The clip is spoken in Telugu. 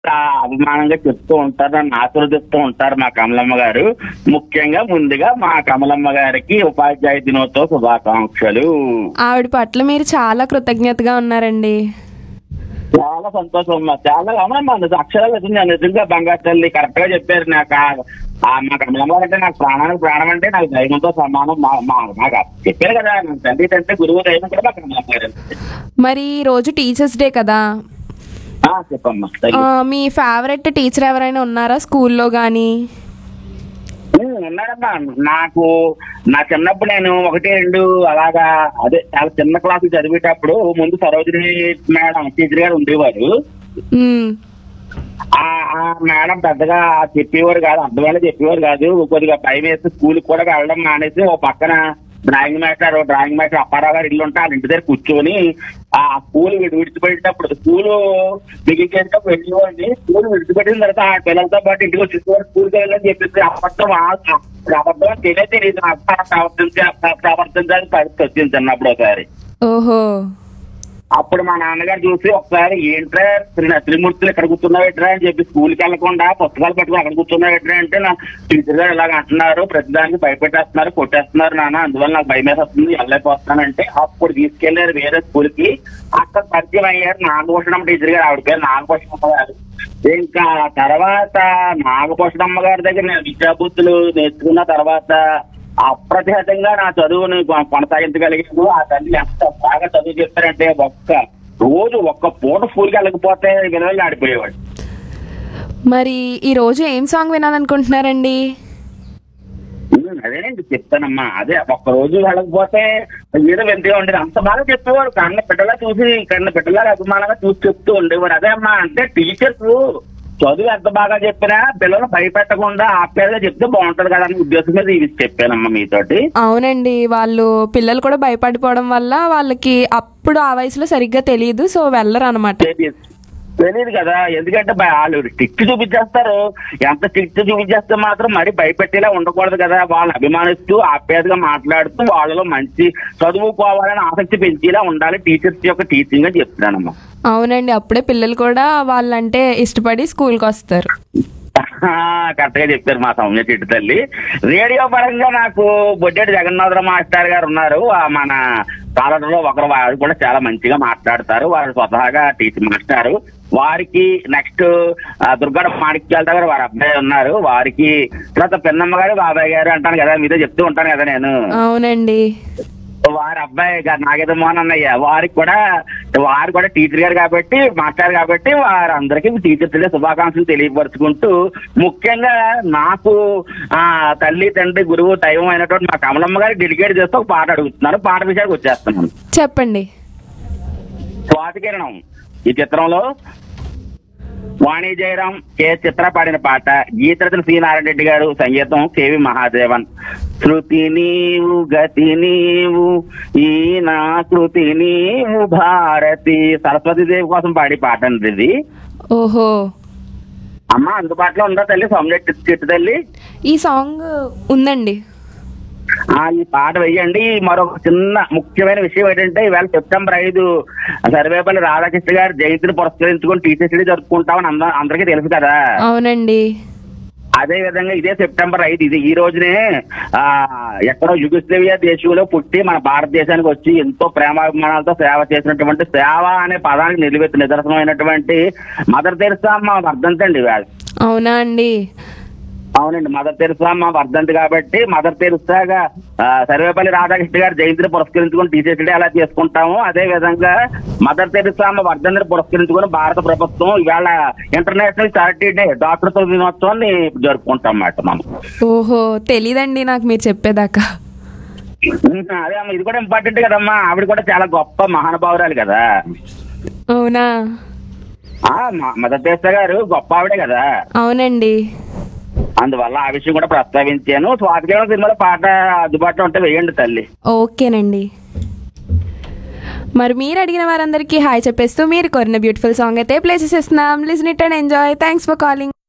ఆ అభిమానంగా చెప్తూ ఉంటారు నన్ను ఆశీర్వదిస్తూ ఉంటారు మా కమలమ్మ గారు ముఖ్యంగా ముందుగా మా కమలమ్మ గారికి ఉపాధ్యాయ దినోత్సవ శుభాకాంక్షలు ఆవిడ పట్ల మీరు చాలా కృతజ్ఞతగా ఉన్నారండి చాలా సంతోషం అమ్మా చాలా అవునమ్మా నిజం అక్షరాలు నిజంగా నిజంగా బంగారు తల్లి కరెక్ట్ గా చెప్పారు నాకు ఆ- ఆ మా కమలమ్మ గారు అంటే నాకు ప్రాణానికి ప్రాణం అంటే నాకు దైవంతో సమానం మా మా- నాకు చెప్పారు కదా నాకు తల్లి అంటే గురువు దైవం కూడా మా కమలమ్మ గారు మరి ఈ రోజు టీచర్స్ డే కదా ఆ, చెప్పమ్మా ఆ, మీ ఫేవరెట్ టీచర్ ఎవరైనా ఉన్నారా స్కూల్లో కానీ ఉమ్, ఉన్నాడమ్మా నాకు నా చిన్నప్పుడు నేను ఒకటి రెండు అలాగా అదే చాలా చిన్న క్లాసు చదివేటప్పుడు ముందు సరోజిని మేడం టీచర్ గారు ఉండేవారు ఆ ఆ మేడం పెద్దగా చెప్పేవారు కాదు అర్థమయ్యేలా చెప్పేవారు కాదు కొద్దిగా భయం వేసి స్కూల్ కూడా వెళ్ళడం మానేసి ఓ పక్కన drawing master drawing master Apparao గారు ఇల్లు ఉంటే వాళ్ళ ఇంటి దగ్గర కూర్చొని ఆ స్కూల్ విడి- విడిచిపెట్టేటప్పుడు స్కూల్ బిగించేటప్పుడు వెళ్ళేవాడిని స్కూల్ విడిచిపెట్టిన తర్వాత ఆ పిల్లలతో పాటు ఇంటికి వచ్చేసేవారు స్కూల్కి వెళ్ళని చెప్పేసి అబద్ధం ఆ- అబద్ధం అని తెలియదు తెలియదు అర్థం ప్రవర్తించి ప్రవర్తించాలని పరిస్థితి వచ్చింది చిన్నప్పుడు ఒకసారి ఓహో అప్పుడు మా నాన్నగారు చూసి ఒకసారి ఏంట్రా త్రి- త్రిమూర్తులు ఇక్కడ కూర్చున్నావేట్రా అని చెప్పి స్కూల్కి వెళ్ళకుండా పుస్తకాలు పట్టుకుని అక్కడ కూర్చున్నావేట్రా అంటే నా టీచర్ గారు ఇలాగ అంటున్నారు ప్రతిదానికి భయపెట్టేస్తున్నారు కొట్టేస్తున్నారు నాన్న అందువల్ల నాకు భయం వేసేస్తుంది వెళ్ళలేకపోతున్నానంటే అప్పుడు తీసుకెళ్లారు వేరే స్కూల్ కి అక్కడ పరిచయం అయ్యారు నాగభూషణమ్మ టీచర్ గారు ఆవిడ పేరు నాగభూషణమ్మ గారు ఇంకా తర్వాత నాగభూషణమ్మ గారి దగ్గర నేను విద్యాబుద్ధులు నేర్చుకున్న తర్వాత అప్రతిహతంగా నా చదువుని కొ- కొనసాగించగలిగాను ఆ తల్లి ఎంత బాగా చదువు చెప్తారంటే ఒక్క రోజు ఒక్క పూట స్కూల్కి వెళ్ళకపోతే వినలు ఆడిపోయేవాడు మరి ఈ రోజు ఏం సాంగ్ వినాలనుకుంటున్నారండి ఉమ్, అదేనండి చెప్తానమ్మా అదే ఒక్క రోజు వెళ్ళకపోతే ఏదో వెళ్తే ఉండేది అంత బాగా చెప్పేవాడు కన్న బిడ్డలా చూసి కన్న బిడ్డలా అభిమానంగా చూసి చెప్తూ ఉండేవాడు అదే అమ్మా అంటే టీచర్స్ చదువు ఎంత బాగా చెప్పినా పిల్లలు భయపెట్టకుండా ఆప్యాయతగా చెప్తే బాగుంటది కదా అనే ఉద్దేశం మీద ఇవి చెప్పానమ్మా మీతోటి అవునండి వాళ్ళు పిల్లలు కూడా భయపడిపోవడం వల్ల వాళ్ళకి అప్పుడు ఆ వయసులో సరిగ్గా తెలియదు సో వెళ్ళరు అనమాట తెలియదు తెలియదు కదా ఎందుకంటే భయ- వాళ్ళు స్టిక్ చూపించేస్తారు ఎంత స్టిక్ చూపించేస్తే మాత్రం మరి భయపెట్టేలా ఉండకూడదు కదా వాళ్ళని అభిమానిస్తూ ఆప్యాయతగా మాట్లాడుతూ వాళ్ళలో మంచి చదువుకోవాలని ఆసక్తి పెంచేలా ఉండాలి టీచర్స్ యొక్క టీచింగ్ అని చెప్తున్నానమ్మా అవునండి అప్పుడే పిల్లలు కూడా వాళ్ళంటే ఇష్టపడి స్కూల్కి వస్తారు కరెక్ట్ గా చెప్పారు మా సౌమ్య చెట్టు తల్లి రేడియో పరంగా నాకు బొడ్డేటి జగన్నాథరావు మాస్టర్ గారు ఉన్నారు ఆ మన కాలంలో ఒకరు వారు కూడా చాలా మంచిగా మాట్లాడతారు వారు స్వతహాగా టీచర్ మాస్టారు వారికి నెక్స్ట్ దుర్గడ మాణిక్యాల దగ్గర వారి అబ్బాయి ఉన్నారు వారికి తర్వాత పిన్నమ్మ గారు బాబాయ్ గారు అంటాను కదా మీతో చెప్తూ ఉంటాను కదా నేను అవునండి వారి అబ్బాయి గారు నాగేంద్ర మోహన్ అన్నయ్య వారికి కూడా వారు కూడా టీచర్ గారు కాబట్టి మాస్టర్ కాబట్టి వారందరికీ టీచర్ డే శుభాకాంక్షలు తెలియపరుచుకుంటూ ముఖ్యంగా నాకు ఆ తల్లి తండ్రి గురువు దైవం అయినటువంటి మా కమలమ్మ గారికి డెడికేట్ చేస్తూ ఒక పాట అడుగుతున్నాను పాట విషయానికి వచ్చేస్తున్నాను చెప్పండి స్వాతికిరణం ఈ చిత్రంలో వాణి జయరాం కె చిత్ర పాడిన పాట గీతరచన సి నారాయణ రెడ్డి గారు సంగీతం కేవి మహాదేవన్ శృతి నీవు గతి నీవు ఈ నా కృతి నీవు భారతి సరస్వతి దేవి కోసం పాడి పాట అండి ఇది ఓహో అమ్మ అందుబాటులో ఉందా తల్లి సౌమ్య చిట్టు తల్లి ఈ సాంగ్ ఉందండి ఆ ఈ పాట వెయ్యండి మరొక చిన్న ముఖ్యమైన విషయం ఏంటంటే ఈవేళ సెప్టెంబర్ ఐదు సర్వేపల్లి రాధాకృష్ణ గారు జయంతిని పురస్కరించుకొని టీచర్స్ డే జరుపుకుంటామని అంద- అందరికీ తెలుసు కదా అవునండి అదే విధంగా ఇదే సెప్టెంబర్ ఐదు ఇది ఈ రోజునే ఆ ఎక్కడో యుగస్లేవియా దేశంలో పుట్టి మన భారతదేశానికి వచ్చి ఎంతో ప్రేమాభిమానాలతో సేవ చేసినటువంటి సేవ అనే పదానికి నిలువెత్తు నిదర్శనమైనటువంటి మదర్ తెరిసా అమ్మ వర్ధంతండి ఇవాళ అవునా అండి అవునండి మదర్ తెరిసా అమ్మ వర్ధంతి కాబట్టి మదర్ తెరిసాగా ఆ, సర్వేపల్లి రాధాకృష్ణ గారు జయంతిని పురస్కరించుకొని టీచర్స్ డే అలా చేసుకుంటాము అదే విధంగా మదర్ తెరిసా అమ్మ వర్ధంతిని పురస్కరించుకొని భారత ప్రభుత్వం ఇవాళ ఇంటర్నేషనల్ చారిటీ డే డాక్టర్తో దినోత్సవాన్ని జరుపుకుంటాం అన్నమాట మనం ఓహో తెలీదండి నాకు మీరు చెప్పేదాకా ఇంకా అదే అమ్మ ఇది కూడా ఇంపార్టెంట్ కదమ్మా ఆవిడ కూడా చాలా గొప్ప మహానుభావురాలు కదా అవునా ఆ మ- మదర్ తెరిసా గారు గొప్ప ఆవిడే కదా అవునండి అందువల్ల ఆ విషయం కూడా ప్రస్తావించాను స్వాతికేవలం సినిమాలో పాట అందుబాటులో ఉంటే వేయండి తల్లి ఓకేనండి మరి మీరు అడిగిన వారందరికీ హాయ్ చెప్పేస్తూ మీరు కోరిన బ్యూటిఫుల్ సాంగ్ అయితే ప్లే చేసేస్తున్నాం listen it and enjoy thanks for calling